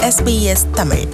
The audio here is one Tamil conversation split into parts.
SBS தமிழ்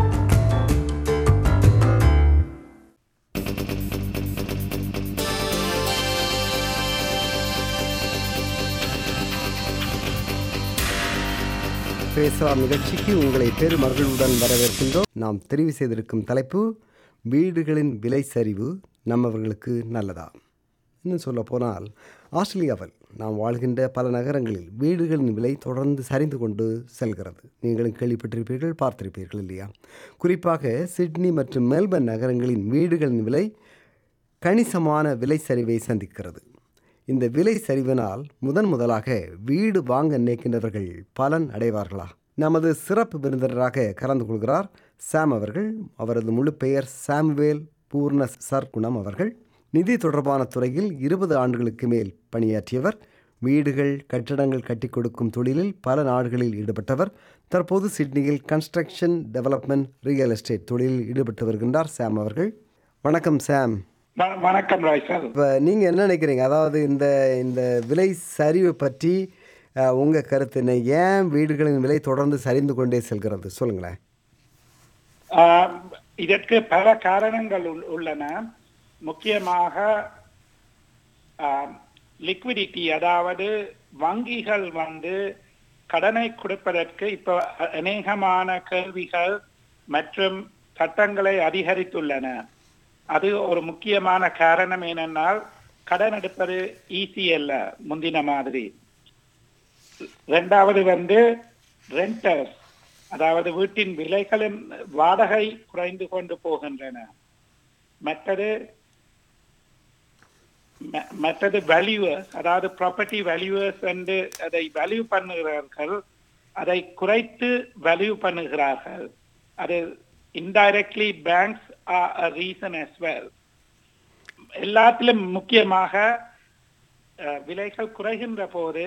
பேசலாம் நிகழ்ச்சிக்கு உங்களை பெருமகிழ்வுடன் வரவேற்கின்றோம் நாம் தெரிவு செய்திருக்கும் தலைப்பு வீடுகளின் விலை சரிவு நம்மவர்களுக்கு நல்லதா இன்னும் சொல்ல போனால் ஆஸ்திரேலியாவில் நாம் வாழ்கின்ற பல நகரங்களில் வீடுகளின் விலை தொடர்ந்து சரிந்து கொண்டு செல்கிறது நீங்களும் கேள்விப்பட்டிருப்பீர்கள் பார்த்திருப்பீர்கள் இல்லையா குறிப்பாக சிட்னி மற்றும் மெல்பர்ன் நகரங்களின் வீடுகளின் விலை கணிசமான விலை சரிவை சந்திக்கிறது இந்த விலை சரிவினால் முதன் முதலாக வீடு வாங்க நினைக்கின்றவர்கள் பலன் அடைவார்களா நமது சிறப்பு விருந்தினராக கலந்து கொள்கிறார் சாம் அவர்கள் அவரது முழு பெயர் சாம்வேல் பூர்ண சர்க்குணம் அவர்கள் நிதி தொடர்பான துறையில் இருபது ஆண்டுகளுக்கு மேல் பணியாற்றியவர் வீடுகள் கட்டிடங்கள் கட்டி கொடுக்கும் தொழிலில் பல நாடுகளில் ஈடுபட்டவர் தற்போது சிட்னியில் கன்ஸ்ட்ரக்ஷன் டெவலப்மெண்ட் ரியல் எஸ்டேட் தொழிலில் ஈடுபட்டு வருகின்றார் சாம் அவர்கள் வணக்கம் சாம் வ- வணக்கம் ராய் சார் இப்போ நீங்கள் என்ன நினைக்கிறீங்க அதாவது இந்த இந்த விலை சரிவு பற்றி அஹ், உங்க கருத்து என்ன ஏன் வீடுகளின் விலை தொடர்ந்து சரிந்து கொண்டே செல்கிறது சொல்லுங்களேன் ஆஹ், இதற்கு பல காரணங்கள் உள்- உள்ளன முக்கியமாக லிக்விடிட்டி அதாவது வங்கிகள் வந்து கடனை கொடுப்பதற்கு இப்போ அ- அநேகமான கேள்விகள் மற்றும் சட்டங்களை அதிகரித்துள்ளன அது ஒரு முக்கியமான காரணம் ஏனென்றால் கடன் எடுப்பது ஈஸி அல்ல முந்தின மாதிரி ரெண்டாவது வந்து ரெண்டர்ஸ் அதாவது வீட்டின் விலைகளும் வாடகை குறைந்து கொண்டு போகின்றன மற்றது ம- மற்றது வேல்யூவர்ஸ் அதாவது ப்ராப்பர்ட்டி வேல்யூவர்ஸ் என்று அதை வேல்யூ பண்ணுகிறார்கள் அதை குறைத்து வேல்யூ பண்ணுகிறார்கள் அது indirectly banks are reason as well எல்லாத்திலும் முக்கியமாக அஹ், விலைகள் குறைகின்ற போது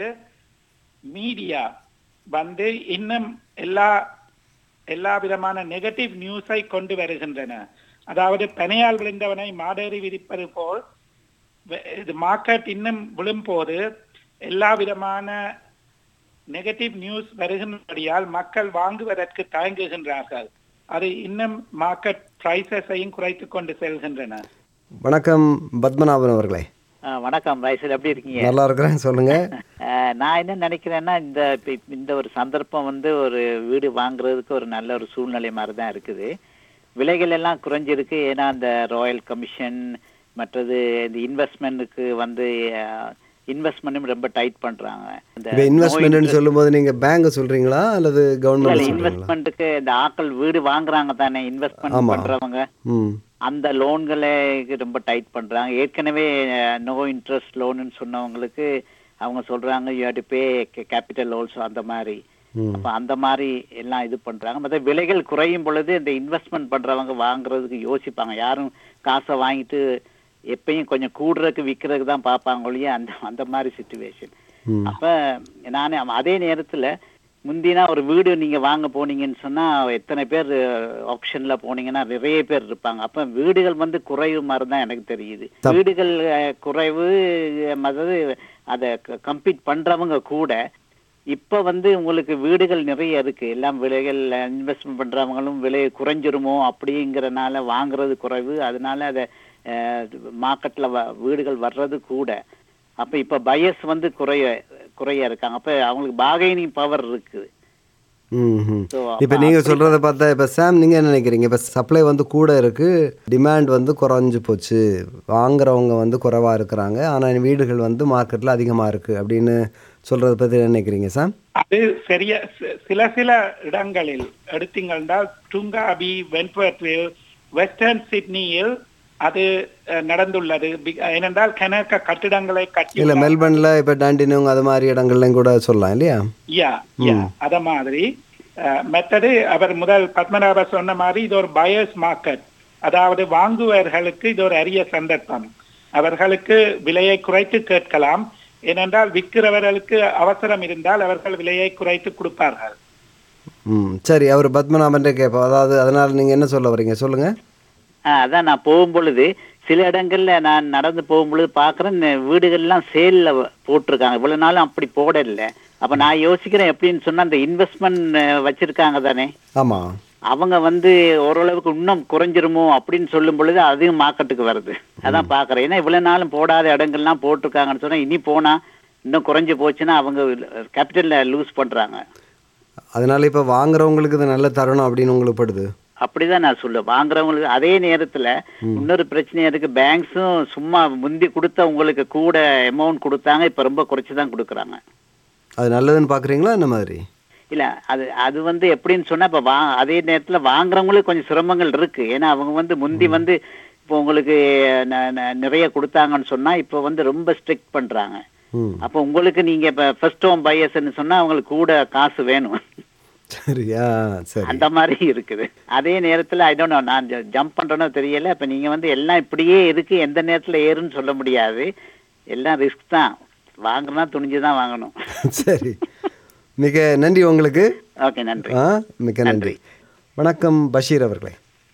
மீடியா வந்து இன்னும் எல்லா எல்லா விதமான நெகட்டிவ் நியூஸை கொண்டு வருகின்றன அதாவது பனையால் விழுந்தவனை மாடேறி விதிப்பது போல் வெ- இது மார்க்கெட் இன்னும் விழும்போது எல்லா விதமான நெகட்டிவ் நியூஸ் வருகின்றபடியால் மக்கள் வாங்குவதற்கு தயங்குகின்றார்கள் அது இன்னும் மார்க்கெட் பிரைசஸையும் குறைத்து கொண்டு செல்கின்றன வணக்கம் பத்மநாபன் அவர்களே ஆ, வணக்கம் ரைசல் எப்படி இருக்கீங்க நல்லா இருக்கிறேன் சொல்லுங்க ஆ, நான் என்ன நினைக்கிறேன்னா இந்த இப்ப- இப்ப இந்த ஒரு சந்தர்ப்பம் வந்து ஒரு வீடு வாங்குறதுக்கு ஒரு நல்ல ஒரு சூழ்நிலை மாதிரி தான் இருக்குது விலைகள் எல்லாம் குறைஞ்சிருக்கு ஏன்னா அந்த ராயல் கமிஷன் மற்றது இந்த இன்வெஸ்ட்மெண்ட்டுக்கு வந்து இன்வெஸ்ட்மெண்ட்டும் ரொம்ப டைட் பண்றாங்க இந்த இப்போ இன்வெஸ்ட்மெண்ட்னு சொல்லும்போது நீங்க பேங்க் சொல்றீங்களா அல்லது கவர்மெண்ட் சொல்றீங்களா இன்வெஸ்ட்மெண்ட்டுக்கு இந்த ஆட்கள் வீடு வாங்குறாங்க தானே இன்வெஸ்ட்மெண்ட் ஆமா. பண்றவங்க ம் அந்த லோன்களை ரொம்ப டைட் பண்றாங்க ஏற்கனவே நோ இன்ட்ரெஸ்ட் லோன்னு சொன்னவங்களுக்கு அவங்க சொல்றாங்க you to pay capital also அந்த மாதிரி ம். அப்ப அந்த மாதிரி எல்லாம் இது பண்றாங்க மற்ற விலைகள் குறையும் பொழுது இந்த இன்வெஸ்ட்மெண்ட் பண்றவங்க வாங்குறதுக்கு யோசிப்பாங்க யாரும் காசை வாங்கிட்டு எப்பயும் கொஞ்சம் கூடுறதுக்கு விற்கிறதுக்கு தான் பார்ப்பாங்க ஒழிய அந்த அந்த மாதிரி சுச்சுவேஷன் ம். அப்ப நானே அதே நேரத்துல முந்தினா ஒரு வீடு நீங்க வாங்க போனீங்கன்னு சொன்னா எத்தனை பேர் ஆப்ஷன்ல போனீங்கன்னா நிறைய பேர் இருப்பாங்க அப்ப வீடுகள் வந்து குறைவு மாதிரி தான் எனக்கு தெரியுது வீடுகள் அஹ், குறைவு அஹ், அதாவது அதை கம்பீட் பண்றவங்க கூட இப்ப வந்து உங்களுக்கு வீடுகள் நிறைய இருக்கு எல்லாம் விலைகள் இன்வெஸ்ட்மெண்ட் பண்றவங்களும் விலை குறைஞ்சிருமோ அப்படிங்கறனால வாங்குறது குறைவு அதனால அதை மார்க்கெட்ல வீடுகள் வர்றது கூட அப்ப இப்ப பயஸ் வந்து குறைய குறைய இருக்காங்க அப்ப அவங்களுக்கு பாகைனிங் பவர் இருக்குது ம் So, இப்போ அப்ப நீங்கள் அப்படி- சொல்கிறத பார்த்தா இப்போ சாம் நீங்கள் என்ன நினைக்கிறீங்க இப்போ சப்ளை வந்து கூட இருக்குது டிமாண்ட் வந்து குறைஞ்சு போச்சு வாங்குறவங்க வந்து குறைவாக இருக்கிறாங்க ஆனால் வீடுகள் வந்து மார்க்கெட்டில் அதிகமாக இருக்குது அப்படின்னு சொல்கிறத பற்றி என்ன நினைக்கிறீங்க சாம் அது சரிய சி- சில சில இடங்களில் எடுத்தீங்கன்னா டுங்காபி வென்ட்வர்த்வில் வெஸ்டர்ன் சிட்னியில் அது அஹ், நடந்துள்ளது பி- ஏனென்றால் கணக்க கட்டிடங்களை கட்டி இல்லை மெல்பர்னில் இப்போ டாண்டினவங்க அது மாதிரி இடங்கள்லையும் கூட சொல்லலாம் இல்லையா யா யா அத மாதிரி அஹ், மற்றது அவர் முதல் பத்மநாப சொன்ன மாதிரி இது ஒரு பயர்ஸ் மார்க்கெட் அதாவது வாங்குவர்களுக்கு இது ஒரு அரிய சந்தர்ப்பம் அவர்களுக்கு விலையை குறைத்து கேட்கலாம் ஏனென்றால் விற்கிறவர்களுக்கு அவசரம் இருந்தால் அவர்கள் விலையை குறைத்து கொடுப்பார்கள் ம் சரி அவர் பத்மநாபன்ட்டே கேட்போம் அதாவது அதனால் நீங்கள் என்ன சொல்ல வரீங்க சொல்லுங்கள் ஆ, அதான் நான் போகும் பொழுது சில இடங்கள்ல நான் நடந்து போகும் பொழுது பாக்குறேன் இந்த வீடுகள்லாம் சேல்ல போட்டிருக்காங்க இவ்வளவு நாளும் அப்படி போடல அப்ப நான் யோசிக்கிறேன் எப்படின்னு சொன்னா அந்த இன்வெஸ்ட்மெண்ட் வச்சிருக்காங்க தானே ஆமாம் அவங்க வந்து ஓரளவுக்கு இன்னும் குறைஞ்சிருமோ அப்படின்னு சொல்லும் பொழுது அதையும் மார்க்கெட்டுக்கு வருது அதான் பாக்குறேன் ஏன்னா இவ்வளவு நாளும் போடாத இடங்கள்லாம் போட்டிருக்காங்கன்னு சொன்னா இனி போனா இன்னும் குறைஞ்சு போச்சுன்னா அவங்க கேபிட்டல்ல லூஸ் பண்றாங்க அதனால இப்போ வாங்குறவங்களுக்கு இது நல்ல தருணம் அப்படின்னு உங்களுக்கு படுது அப்படிதான் நான் சொல்லுவேன் வாங்குறவங்களுக்கு அதே நேரத்துல இன்னொரு பிரச்சனையா இருக்கு பேங்க்ஸும் சும்மா முந்தி கொடுத்தவங்களுக்கு கூட அமௌண்ட் கொடுத்தாங்க இப்ப ரொம்ப குறைச்சு தான் கொடுக்குறாங்க அது நல்லதுன்னு பார்க்குறீங்களா இந்த மாதிரி இல்ல அது அது வந்து எப்படின்னு சொன்னா இப்ப வா அதே நேரத்துல வாங்குறவங்களுக்கு கொஞ்சம் சிரமங்கள் இருக்கு ஏன்னா அவங்க வந்து முந்தி வந்து இப்போ உங்களுக்கு ந- ந- நிறைய கொடுத்தாங்கன்னு சொன்னா இப்போ வந்து ரொம்ப ஸ்ட்ரிக்ட் பண்றாங்க ம் அப்போ உங்களுக்கு நீங்க இப்ப ஃபர்ஸ்ட் ஹோம் பையர்ஸ்ன்னு சொன்னா அவங்களுக்கு கூட காசு வேணும் சரியா சரி அந்த மாதிரி இருக்குது அதே நேரத்துல ஐ டோன்ட் நோ நான் ஜம்ப் பண்றேனோ தெரியல இப்ப நீங்க வந்து எல்லாம் இப்படியே இருக்கு எந்த நேரத்துல ஏறுன்னு சொல்ல முடியாது எல்லாம் ரிஸ்க் தான் வாங்கினா துணிஞ்சு தான் வாங்கணும் சரி மிக நன்றி உங்களுக்கு ஓகே நன்றி ஆ மிக நன்றி வணக்கம் பஷீர் அவர்களே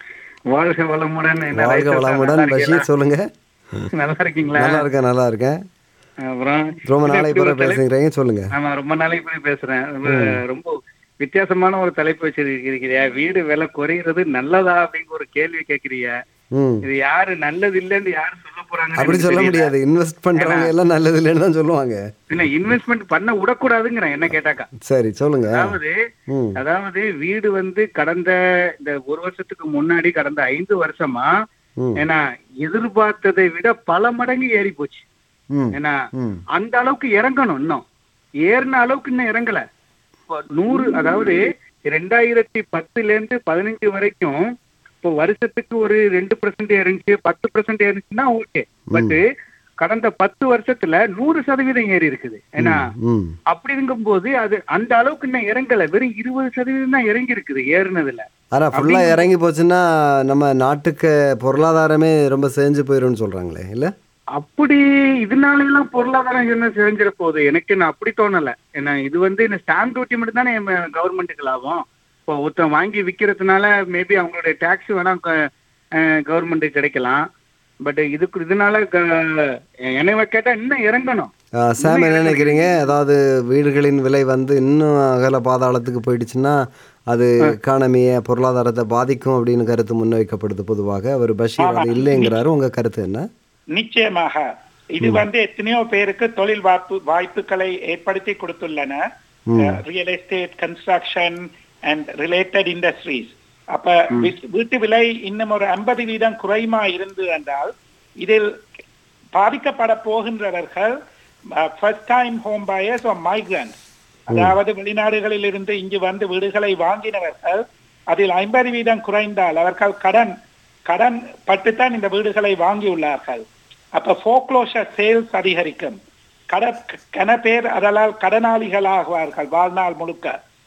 வாழ்க வளமுடன் என்ன வாழ்க ரைட்டர் வளமுடன் நல்லா பஷீர் சொல்லுங்க இருக்கீங்களா? நல்லா இருக்கீங்களா நல்லா இருக்கேன் நல்லா இருக்கேன் அப்புறம் ரொம்ப இது நாளைக்கு எப்படி பிறகு ஒரு தலைப்பு? பேசுகிறீங்க சொல்லுங்க ஆமா ரொம்ப நாளைக்கு பிறகு பேசுறேன் ரொம்ப- ரொம்ப வித்தியாசமான ஒரு தலைப்பு வச்சிருக்கிறியா வீடு விலை குறையிறது நல்லதா அப்படிங்கிற ஒரு கேள்வி கேக்குறிய ம் இது யாரு நல்லது இல்லைன்னு யாரு சொல்ல போறாங்க அப்படி சொல்ல முடியாது இன்வெஸ்ட் பண்றவங்க எல்லாம் நல்லது இல்லைன்னு தான் சொல்லுவாங்க இல்ல இன்வெஸ்ட்மெண்ட் பண்ண விடக்கூடாதுங்கிறேன் என்ன கேட்டாக்கா சரி சொல்லுங்க அதாவது ம் அதாவது வீடு வந்து கடந்த இந்த ஒரு வருஷத்துக்கு முன்னாடி கடந்த ஐந்து வருஷமா ம் ஏன்னா எதிர்பார்த்ததை விட பல மடங்கு ஏறி போச்சு ம் ஏன்னா ம் அந்த அளவுக்கு இறங்கணும் இன்னும் ஏறின அளவுக்கு இன்னும் இறங்கல இப்போ நூறு அதாவது ரெண்டாயிரத்தி பத்துல இருந்து பதினஞ்சு வரைக்கும் இப்போ வருஷத்துக்கு ஒரு ரெண்டு பர்சன்ட் ஏறிச்சு பத்து பர்சன்ட் ஏறிச்சுன்னா ஓகே பட் கடந்த பத்து வருஷத்துல நூறு சதவீதம் ஏறி இருக்குது ஏன்னா ம் அப்படிங்கும் போது அது அந்த அளவுக்கு இன்னும் இறங்கல வெறும் இருபது சதவீதம் தான் இறங்கி இருக்குது ஏறுனதுல ஆனா ஃபுல்லா இறங்கி போச்சுன்னா நம்ம நாட்டுக்கு பொருளாதாரமே ரொம்ப செஞ்சு போயிரும்னு சொல்றாங்களே இல்ல அப்படி இதனால எல்லாம் பொருளாதாரம் என்ன செஞ்சிட போகுது எனக்கு நான் அப்படி தோணல ஏன்னா இது வந்து இந்த ஸ்டாம்ப் டியூட்டி மட்டும் தானே கவர்மெண்ட்டுக்கு லாபம் இப்போ ஒருத்தன் வாங்கி விற்கிறதுனால மேபி அவங்களுடைய டேக்ஸ் வேணா கவர்மெண்ட்டுக்கு கிடைக்கலாம் பட் இதுக்கு இதனால க- என்னை கேட்டா இன்னும் இறங்கணும் ஆ, சாம் என்ன நினைக்கிறீங்க அதாவது வீடுகளின் விலை வந்து இன்னும் அகல பாதாளத்துக்கு போயிடுச்சுன்னா அது எக்கானமியை பொருளாதாரத்தை பாதிக்கும் அப்படின்னு கருத்து முன்வைக்கப்படுது பொதுவாக அவர் பஷீர் அது இல்லைங்கிறாரு உங்க கருத்து என்ன நிச்சயமாக இது வந்து எத்தனையோ பேருக்கு தொழில் வாய்ப்பு வாய்ப்புகளை ஏற்படுத்தி கொடுத்துள்ளன real estate construction and related industries அப்ப வீ- வீட்டு விலை இன்னும் ஒரு ஐம்பது வீதம் குறையுமா இருந்து என்றால் இதில் பாதிக்கப்பட போகின்றவர்கள் first time home buyers migrants அதாவது வெளிநாடுகளில் இருந்து இங்கு வந்து வீடுகளை வாங்கினவர்கள் அதில் ஐம்பது வீதம் குறைந்தால் அவர்கள் கடன் கடன் பட்டுத்தான் இந்த வீடுகளை வாங்கியுள்ளார்கள் அப்ப ஃபோக்லோஷர் சேல்ஸ் அதிகரிக்கும் கட கன பேர் அதனால் கடனாளிகளாகுவார்கள் வாழ்நாள் முழுக்க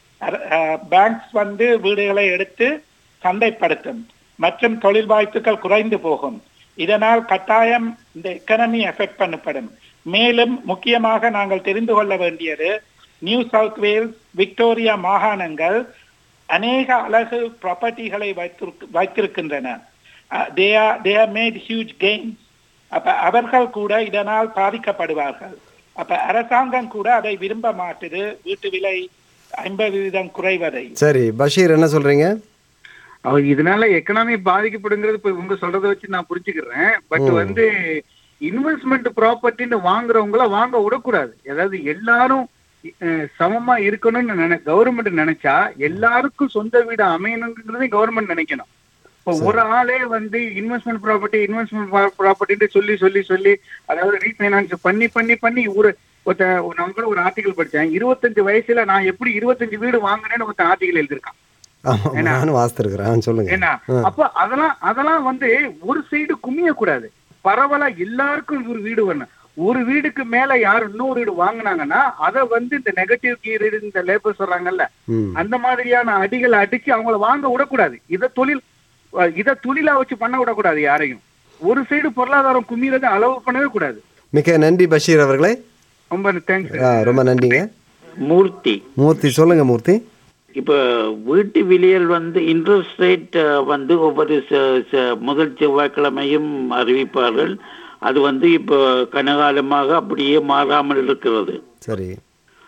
பேங்க்ஸ் வந்து வீடுகளை எடுத்து சந்தைப்படுத்தும் மற்றும் தொழில் வாய்ப்புகள் குறைந்து போகும் இதனால் கட்டாயம் இந்த எக்கனமி எஃபெக்ட் பண்ணப்படும் மேலும் முக்கியமாக நாங்கள் தெரிந்து கொள்ள வேண்டியது நியூ சவுத் வேல்ஸ் விக்டோரியா மாகாணங்கள் அநேக அழகு ப்ராப்பர்ட்டிகளை வைத்திருக்கு வைத்திருக்கின்றன they are they are made huge gains அப்ப அவர்கள் கூட இதனால் பாதிக்கப்படுவார்கள் அப்ப அரசாங்கம் கூட அதை விரும்ப மாட்டுது வீட்டு விலை ஐம்பது வீதம் குறைவதை சரி பஷீர் என்ன சொல்றீங்க அவர் இதனால எக்கனாமி பாதிக்கப்படுங்கிறது இப்ப உங்க சொல்றதை வச்சு நான் புரிஞ்சுக்கிறேன் பட் வந்து இன்வெஸ்ட்மெண்ட் ப்ராப்பர்ட்டின்னு வாங்குறவங்கள வாங்க விடக்கூடாது அதாவது எல்லாரும் அஹ், சமமா இருக்கணும்னு நினை கவர்மெண்ட் நினைச்சா எல்லாருக்கும் சொந்த வீடு அமையணுங்கிறதையும் கவர்மெண்ட் நினைக்கணும் இப்போ ஒரு ஆளே வந்து இன்வெஸ்ட்மெண்ட் ப்ராப்பர்ட்டி இன்வெஸ்ட்மெண்ட் ப்ராப்பர்ட்டின்னு சொல்லி சொல்லி சொல்லி அதாவது ரீஃபைனான்ஸ் பண்ணி பண்ணி பண்ணி ஒரு ஒருத்த நான் கூட ஒரு ஆர்டிகல் படிச்சேன் இருபத்தஞ்சு வயசுல நான் எப்படி இருபத்தஞ்சு வீடு வாங்கினேன்னு ஒருத்தன் ஆர்டிகல் எழுதியிருக்கான் ஆமா நானும் வாசித்திருக்கிறேன் சொல்லுங்க ஏன்னா அப்ப அதெல்லாம் அதெல்லாம் வந்து ஒரு சைடு குமிய கூடாது பரவலா எல்லாருக்கும் ஒரு வீடு வேணும் ஒரு வீடுக்கு மேல யார் இன்னொரு வீடு வாங்குனாங்கன்னா அத வந்து இந்த நெகட்டிவ் கீர் இந்த லேபர் சொல்றாங்கல்ல ம் அந்த மாதிரியான அடிகளை அடிச்சு அவங்கள வாங்க விடக்கூடாது இத தொழில் அஹ் இத தொழிலா வச்சு பண்ண விடக்கூடாது யாரையும் ஒரு சைடு பொருளாதாரம் குமியறதை அளவு பண்ணவே கூடாது மிக்க நன்றி பஷீர் அவர்களே ரொம்ப தேங்க்ஸ் ஆ, ரொம்ப நன்றிங்க மூர்த்தி மூர்த்தி சொல்லுங்க மூர்த்தி இப்போ வீட்டு விலையில் வந்து இன்ட்ரெஸ்ட் ரேட் வந்து ஒவ்வொரு ச- ச- முதல் செவ்வாய்க்கிழமையும் அறிவிப்பார்கள் அது வந்து இப்போ கனகாலமாக அப்படியே மாறாமல் இருக்கிறது சரி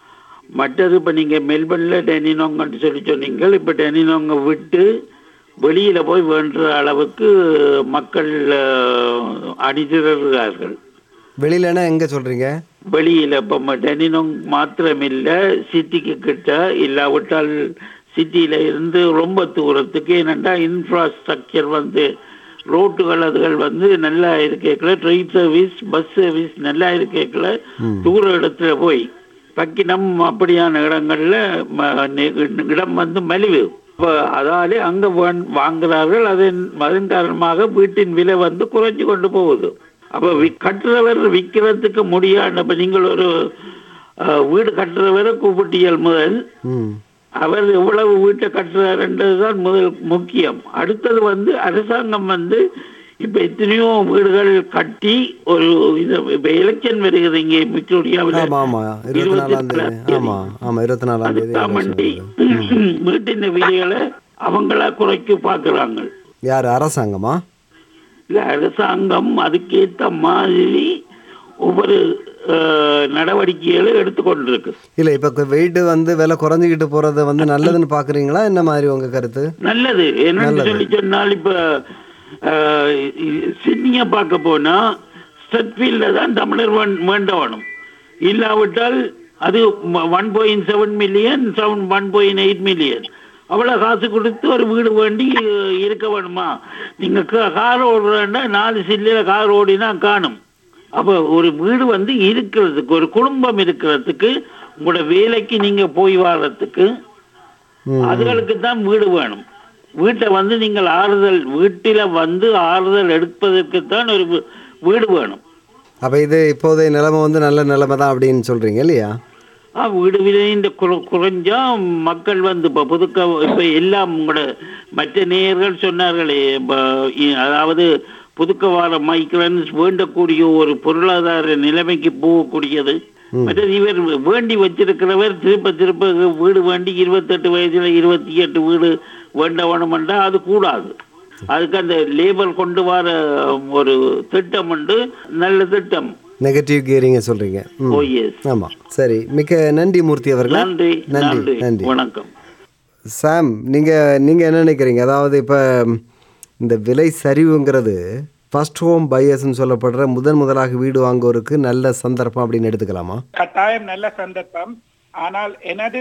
மற்றது இப்ப நீங்க மெல்பர்ன்ல டெனினோங்கன்னு சொல்லி சொன்னீங்க இப்ப டெனினோங்க விட்டு வெளியில போய் வேண்டுற அளவுக்கு மக்கள் அஹ், அணிதிரள்கிறார்கள் வெளியிலனா எங்க சொல்றீங்க வெளியில இப்ப டெனினோங் மாத்திரம் இல்ல சிட்டிக்கு கிட்ட இல்லாவிட்டால் சிட்டியில இருந்து ரொம்ப தூரத்துக்கு என்னண்டா இன்ஃப்ராஸ்ட்ரக்சர் வந்து ரோட்டுகள் அதுகள் வந்து நல்லா இருக்கேக்கல ட்ரெயின் சர்வீஸ் பஸ் சர்வீஸ் நல்லா இருக்கேக்கல தூர இடத்துல போய் பக்கினம் அப்படியான இடங்கள்ல ம- நி- இடம் வந்து மலிவு இப்ப அதாலே அங்க வாங்- வாங்குறார்கள் அதன் அதன் காரணமாக வீட்டின் விலை வந்து குறைஞ்சு கொண்டு போகுது அப்ப வி- கட்டுறவர் விற்கிறதுக்கு முடியாது அப்ப நீங்கள் ஒரு அஹ், வீடு கட்டுறவரை கூப்பிட்டியல் முதல் ம் அவர் எவ்வளவு வீட்டை கட்டுறாருன்றதுதான் முதல் முக்கியம் அடுத்தது வந்து அரசாங்கம் வந்து இப்ப எத்தனையோ வீடுகள் கட்டி ஒரு இது இப்ப எலெக்ஷன் வருகிறது இங்கே விக்டோரியாவில் ஆமா ஆமா இருபத்தி நாலாம் தேதி ஆமா ஆமா இருபத்தி நாலாம் தேதி அதுதான் election வண்டி வருது. வீட்டின் விலைகளை அவங்களா குறைக்க பாக்குறாங்க யார் அரசாங்கமா இல்ல அரசாங்கம் அதுக்கேத்த மாதிரி ஒவ்வொரு அஹ், நடவடிக்கைகளை எடுத்துக்கொண்டிருக்கு இல்ல இப்ப வீடு வந்து விலை குறைஞ்சிக்கிட்டு போறது வந்து நல்லதுன்னு பாக்குறீங்களா என்ன மாதிரி உங்க கருத்து நல்லது என்னன்னு சொல்லி சொன்னால் இப்ப அஹ், சிட்னிய பார்க்க போனா ஸ்டட்ஃபீல்ட்ல தான் தமிழர் வேண்- வேண்ட வேணும் இல்லாவிட்டால் அது one point seven million seven one point eight million அவ்வளவு காசு கொடுத்து ஒரு வீடு வேண்டி அஹ், இருக்க வேணுமா நீங்க கா- கார் ஓடுறேன்னா நாலு சில்லில கார் ஓடினா காணும் அப்ப ஒரு வீடு வந்து இருக்கிறதுக்கு ஒரு குடும்பம் இருக்கிறதுக்கு உங்களோட வேலைக்கு நீங்க போய் வர்றதுக்கு ம். அதுகளுக்கு தான் வீடு வேணும் வீட்டை வந்து நீங்கள் ஆறுதல் வீட்டில வந்து ஆறுதல் எடுப்பதற்கு தான் ஒரு வீ- வீடு வேணும் அப்ப இது இப்போதைய நிலைமை வந்து நல்ல நிலைமை தான் அப்படின்னு சொல்றீங்க இல்லையா ஆ, வீடு விலை இந்த குற- குறைஞ்சா மக்கள் வந்து இப்ப புதுக்க இப்ப எல்லாம் உங்களோட மற்ற நேயர்கள் சொன்னார்களே இப்ப இ- அதாவது புதுக்கவார மைக்ரன்ஸ் வேண்டக்கூடிய ஒரு பொருளாதார நிலைமைக்கு போகக்கூடியது மற்றது இவர் வேண்டி வச்சிருக்கிறவர் திருப்ப திருப்ப வீடு வேண்டி இருபத்தெட்டு வயசுல இருபத்தி எட்டு வீடு வேண்ட வேணுமென்றா அது கூடாது அதுக்கு அந்த லேபர் கொண்டு வர ஒரு திட்டம் உண்டு நல்ல திட்டம் நெகட்டிவ் கியரிங்க சொல்றீங்க ம். ஓ எஸ் ஆமா சரி மிக்க நன்றி மூர்த்தி அவர்களே நன்றி நன்றி நன்றி நன்றி வணக்கம் சாம் நீங்க நீங்க என்ன நினைக்கிறீங்க அதாவது இப்ப இந்த விலை சரிவுங்கிறது ஃபர்ஸ்ட் ஹோம் பையர்ஸ்னு சொல்லப்படுற முதன் முதலாக வீடு வாங்குவோருக்கு நல்ல சந்தர்ப்பம் அப்படின்னு எடுத்துக்கலாமா கட்டாயம் நல்ல சந்தர்ப்பம் ஆனால் எனது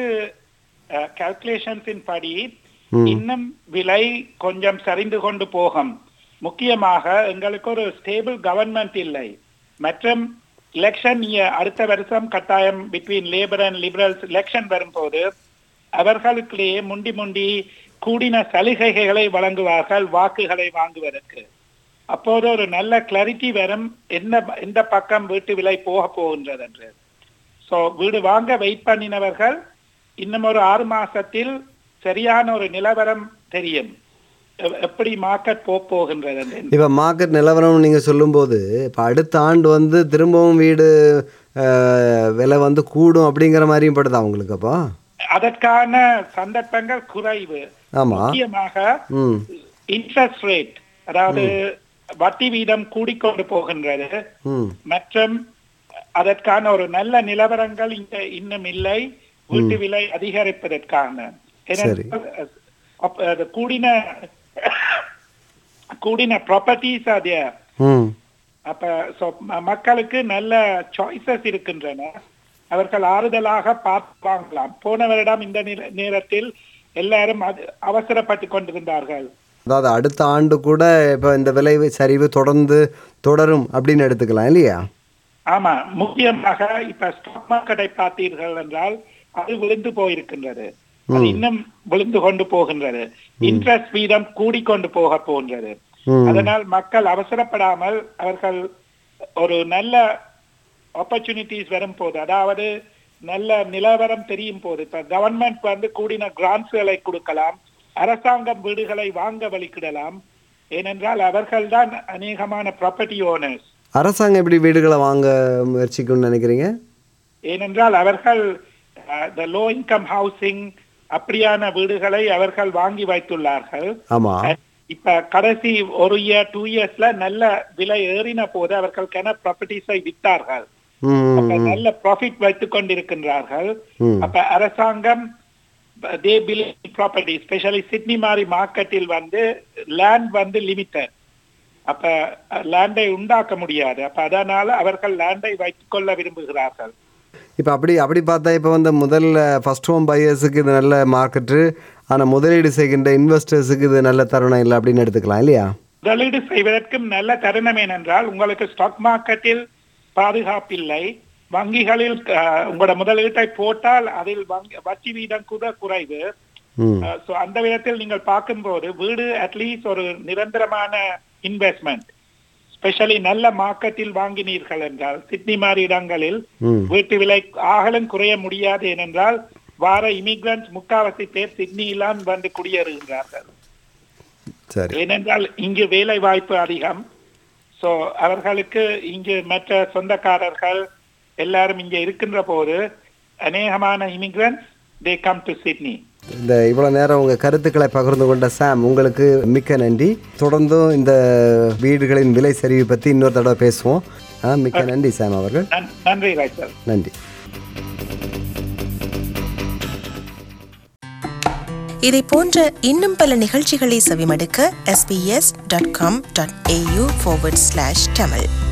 கால்குலேஷன்ஸின் படி இன்னும் விலை கொஞ்சம் சரிந்து கொண்டு போகும் முக்கியமாக எங்களுக்கு ஒரு ஸ்டேபிள் கவர்மெண்ட் இல்லை மற்றும் எலெக்ஷன் அடுத்த வருஷம் கட்டாயம் between Labour and Liberals election வரும்போது அவர்களுக்கிடையே முண்டி முண்டி கூடின சலுகைகளை வழங்குவார்கள் வாக்குகளை வாங்குவதற்கு அப்போது ஒரு நல்ல கிளாரிட்டி வரும் என்ன எந்த பக்கம் வீட்டு விலை போக போகின்றது என்று சோ வீடு வாங்க வெயிட் பண்ணினவர்கள் இன்னும் ஒரு ஆறு மாசத்தில் சரியான ஒரு நிலவரம் தெரியும் எ- எப்படி மார்க்கெட் போக போகின்றது என்று இப்போ மார்க்கெட் நிலவரம் நீங்கள் சொல்லும்போது இப்போ அடுத்த ஆண்டு வந்து திரும்பவும் வீடு அஹ், விலை வந்து கூடும் அப்படிங்கிற மாதிரியும் படுதா உங்களுக்கு அப்போ அதற்கான சந்தர்ப்பங்கள் குறைவு ஆமாம் முக்கியமாக ம் இன்ட்ரெஸ்ட் ரேட் அதாவது வட்டி வீதம் கூடிக்கொண்டு போகின்றது ம் மற்றும் அதற்கான ஒரு நல்ல நிலவரங்கள் இங்க இன்னும் இல்லை வீட்டு விலை அதிகரிப்பதற்கான ஏனென்றால், அப்ப அது கூடின கூடின ப்ராப்பர்ட்டிஸ் அது ம் அப்ப so, ம- மக்களுக்கு நல்ல சாய்ஸஸ் இருக்கின்றன அவர்கள் ஆறுதலாக பார்த்து வாங்கலாம் போன வருடம் இந்த நேர- நேரத்தில் எல்லாரும் அது- அவசரப்பட்டு கொண்டிருந்தார்கள் அதாவது அடுத்த ஆண்டு கூட இப்போ இந்த விலை சரிவு தொடர்ந்து தொடரும் அப்படின்னு எடுத்துக்கலாம் இல்லையா ஆமா முக்கியமாக இப்ப ஸ்டாக் மார்க்கெட்டை பார்த்தீர்கள் என்றால் அது விழுந்து போயிருக்கின்றது அது இன்னும் விழுந்து கொண்டு போகின்றது இன்ட்ரெஸ்ட் வீதம் கூடிக்கொண்டு போக போகின்றது ம். அதனால் மக்கள் அவசரப்படாமல் அவர்கள் ஒரு நல்ல ஆப்பர்ச்சுனிட்டிஸ் வரும் போது அதாவது நல்ல நிலவரம் தெரியும் போது இப்ப கவர்மெண்ட் வந்து கூடின கிராண்ட்ஸ்களை கொடுக்கலாம் அரசாங்கம் வீடுகளை வாங்க வழிக்கிடலாம் ஏனென்றால் அவர்கள்தான் அநேகமான ப்ராப்பர்ட்டி ஓனர்ஸ் அரசாங்கம் எப்படி வீடுகளை வாங்க முயற்சிக்கும்னு நினைக்கிறீங்க ஏனென்றால் அவர்கள் த லோ இன்கம் ஹவுசிங் அப்படியான வீடுகளை அவர்கள் வாங்கி வைத்துள்ளார்கள் ஆமாம் இப்ப கடைசி ஒரு இயர் டூ இயர்ஸ்ல நல்ல விலை ஏறின போது அவர்கள் கென ப்ராப்பர்ட்டிஸை வித்தார்கள் அப்ப ம் நல்ல ப்ராஃபிட் வைத்துக் கொண்டிருக்கின்றார்கள் ம். அப்ப அரசாங்கம் they building property specially Sydney மாதிரி மார்க்கெட்டில் வந்து லேண்ட் வந்து லிமிட்டட் அப்ப லேண்டை உண்டாக்க முடியாது அப்ப அதனால அவர்கள் லேண்டை வைத்துக் கொள்ள விரும்புகிறார்கள் இப்போ அப்படி அப்படி பார்த்தா இப்போ வந்து முதல்ல ஃபர்ஸ்ட் ஹோம் பையர்ஸுக்கு இது நல்ல மார்க்கெட்டு ஆனால் முதலீடு செய்கின்ற இன்வெஸ்டர்ஸுக்கு இது நல்ல தருணம் இல்லை அப்படின்னு எடுத்துக்கலாம் இல்லையா முதலீடு செய்வதற்கும் நல்ல தருணம் ஏனென்றால் உங்களுக்கு ஸ்டாக் மார்க்கெட்டில் பாதுகாப்பில்லை வங்கிகளில் அஹ், உங்களோட முதலீட்டை போட்டால் அதில் வங்கி- வட்டி வீதம் கூட குறைவு ம் சோ அந்த விதத்தில் நீங்கள் பார்க்கும்போது வீடு அட்லீஸ்ட் ஒரு நிரந்தரமான இன்வெஸ்ட்மெண்ட் ஸ்பெஷலி நல்ல மார்க்கெட்டில் வாங்கினீர்கள் என்றால் சிட்னி மாதிரி இடங்களில் ம் வீட்டு விலை ஆகலும் குறைய முடியாது ஏனென்றால் வார இமிகிரண்ட்ஸ் முக்காவாசி பேர் சிட்னியிலாம் வந்து குடியேறுகின்றார்கள் சரி ஏனென்றால் இங்கு வேலை வாய்ப்பு அதிகம் சோ அவர்களுக்கு இங்கு மற்ற சொந்தக்காரர்கள் எல்லாரும் இங்க இருக்கின்ற போது அநேகமான immigrants they come to Sydney இந்த இவ்வளோ நேரம் உங்கள் கருத்துக்களை பகிர்ந்து கொண்ட சாம் உங்களுக்கு மிக்க நன்றி தொடர்ந்தும் இந்த வீடுகளின் விலை சரிவு பற்றி இன்னொரு தடவை பேசுவோம் ஆ, மிக்க நன்றி சாம் அவர்கள் நன்- நன்றி ரைசல் நன்றி இதை போன்ற இன்னும் பல நிகழ்ச்சிகளை செவிமடுக்க sbs.com.au forward slash tamil